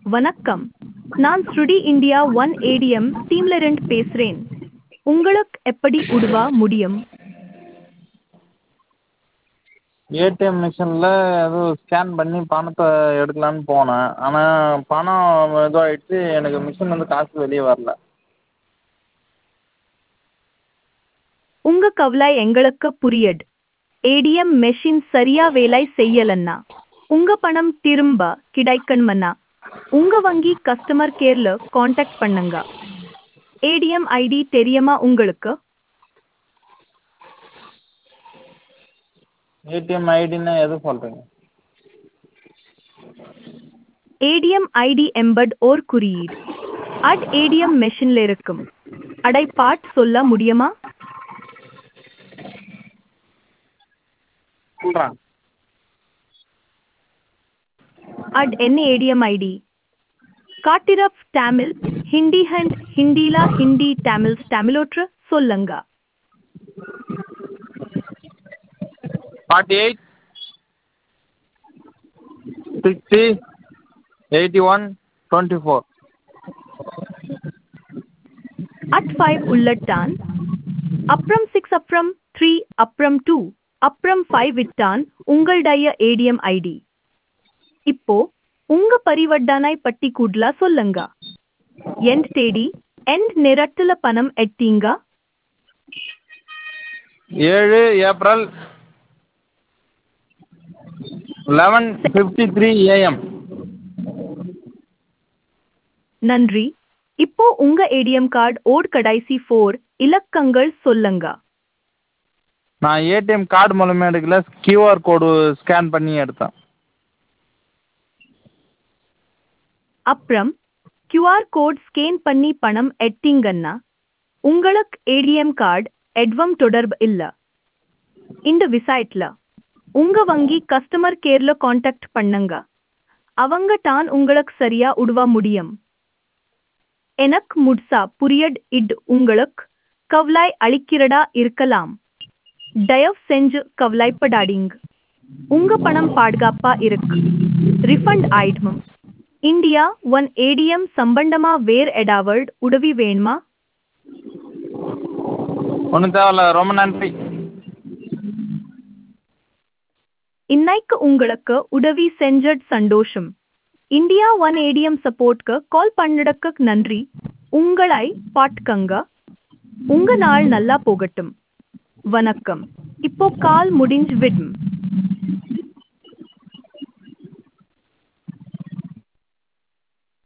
வணக்கம் நான் ஸ்ருடி இந்தியா ஒன் ஏடிஎம் டீம்லரண்ட் பேசுறேன் உங்களுக்கு எப்படி உதவ முடியும் ஏடிஎம் மிஷினில் ஏதோ ஸ்கேன் பண்ணி பணத்தை எடுக்கலான்னு போனேன் ஆனால் பணம் இதுவாகிடுச்சு எனக்கு மிஷின்லேருந்து காசு வெளியே வரல உங்க கவலை எங்களுக்கு புரியுது ஏடிஎம் மெஷின் சரியா வேலை செய்யலன்னா உங்க பணம் திரும்ப கிடைக்கணும்னா உங்க வங்கி கஸ்டமர் கேர்ல காண்டாக்ட் பண்ணுங்க ஏடிஎம் ஐடி தெரியுமா உங்களுக்கு ஏடிஎம் ஐடின்னா எது சொல்கிறீங்க ஏடிஎம் ஐடி எம்பட் ஓர் குறியீடு அட் ஏடிஎம் மெஷின்ல இருக்கும் அடை பாட் சொல்ல முடியுமா சொல்கிறேன் அட் என்ன ஏடிஎம் ஐடி காட்டிரப் தமிழ் ஹிந்தி ஹண்ட் ஹிந்திலா ஹிந்தி தமிழ் தமிழோற்று சொல்லுங்க forty eight sixty eighty one twenty four eight five உள்ளட்டான் அப்புறம் சிக்ஸ் அப்புறம் த்ரீ அப்புறம் டூ அப்புறம் ஃபைவ் விட்டான் உங்களுடைய ஏடிஎம் ஐடி இப்போ உங்க பரிவர்த்தனை பட்டி கூடலா சொல்லுங்க எண்ட் தேடி எண்ட் நிறத்துல பணம் எட்டீங்க ஏழு April eleven fifty three AM நன்றி இப்போ உங்க ஏடிஎம் கார்டு ஓட் கடைசி ஃபோர் இலக்கங்கள் சொல்லுங்க நான் ஏடிஎம் கார்டு மூலமாக எடுக்கல கியூஆர் கோடு ஸ்கேன் பண்ணி எடுத்தேன் அப்புறம் கியூஆர் கோட் ஸ்கேன் பண்ணி பணம் எட்டீங்கன்னா உங்களுக்கு ஏடிஎம் கார்டு எட்வம் தொடர்பு இல்ல இந்த விஷயத்துல உங்க வங்கி கஸ்டமர் கேர்ல காண்டாக்ட் பண்ணுங்க அவங்க தான் உங்களுக்கு சரியா உதவ முடியும் எனக்கு முட்சா புரியட் இட் உங்களுக்கு கவலை அளிக்கிறதா இருக்கலாம் தயவு செஞ்சு கவலைப்படாதீங்க உங்க பணம் பாதுகாப்பா இருக்கு ரிஃபண்ட் ஆயிடும் இந்தியா ஒன் ஏடிஎம் சம்பந்தமா வேர் எடாவர்ட் உதவி வேணுமா ஒன்றும் தேவையில்ல ரொம்ப நன்றி இன்னைக்கு உங்களுக்கு உதவி செஞ்சட் சந்தோஷம் இந்தியா ஒன் ஏடிஎம் சப்போர்ட்க்கு கால் பண்ணதுக்கு நன்றி உங்களை பாட்கங்க உங்க நாள் நல்லா போகட்டும் வணக்கம் இப்போ கால் முடிஞ்சு விடும்